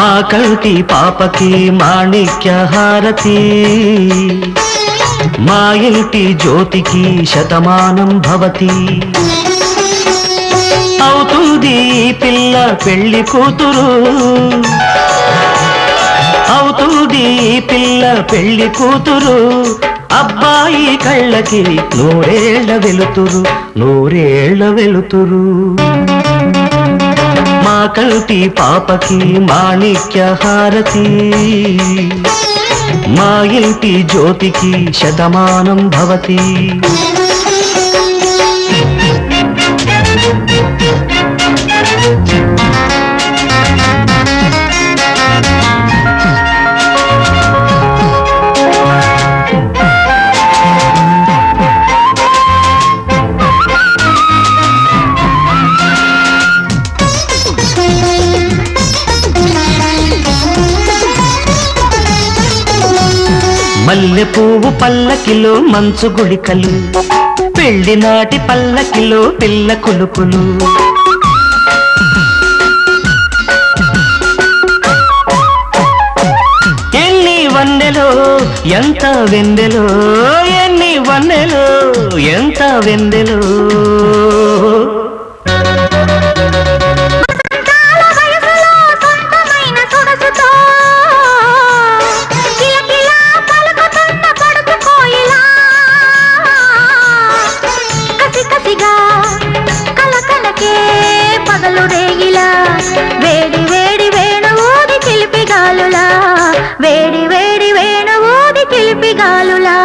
మా కంటి పాపకి మాణిక్య హారతి మా ఇంటి జ్యోతికి శతమానం భవతి అవుతుంది ఈ పిల్ల పెళ్లి కూతురు అవుతుంది ఈ పిల్ల పెళ్లి కూతురు అబ్బాయి కళ్ళకి నూరేళ్ల వెలుతురు నూరేళ్ల వెలుతురు మా కంటి పాపకి మాణిక్య హారతి మా ఇంటి జ్యోతికి శతమానం భవతి మల్లె పువ్వు పల్లకిలో మంచు గుళికలు పెళ్లి నాటి పల్లకిలో పిల్ల కులుకులు ఎన్ని వన్నెలో ఎంత వెన్నెలో ఎన్ని వన్నెలో ఎంత వెన్నెలో తాళ వయసులో సొంతమైన సొగసుతో కిలకిలా పలుకుతున్న పడుచు కోయిలా కసి కసిగా కలకలకే పగలు రేగిలా వేడి వేడి వేణ ఊది చిలిపి గాలులా వేడి వేడి వేణ ఊది చిలిపి గాలులా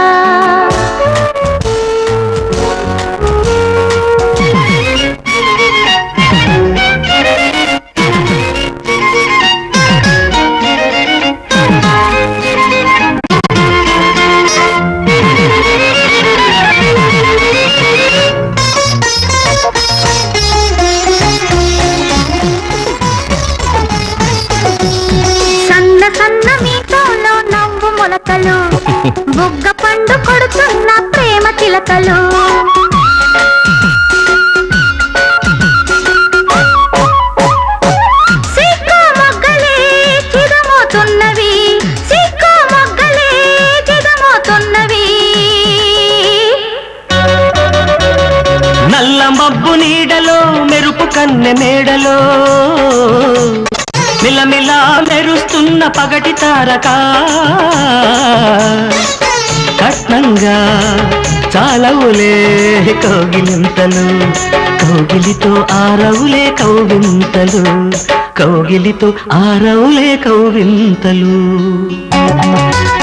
సన్న సన్న మీటోలో నవ్వు మొలకలు బుగ్గ పండు కొడుతున్న ప్రేమ చిలకలు సిక్కు మొగ్గలే చిరుమోతున్నవి సిక్కు మొగ్గలే చిరుమోతున్నవి నల్ల మబ్బు నీడలో మెరుపు కన్నె మేడలో మిలమిలా మెరుస్తున్న పగటి తారక కట్నంగా చాలవులే కౌగిలింతలు కౌగిలితో ఆరవులే కౌవింతలు కౌగిలితో ఆరవులే కౌవింతలు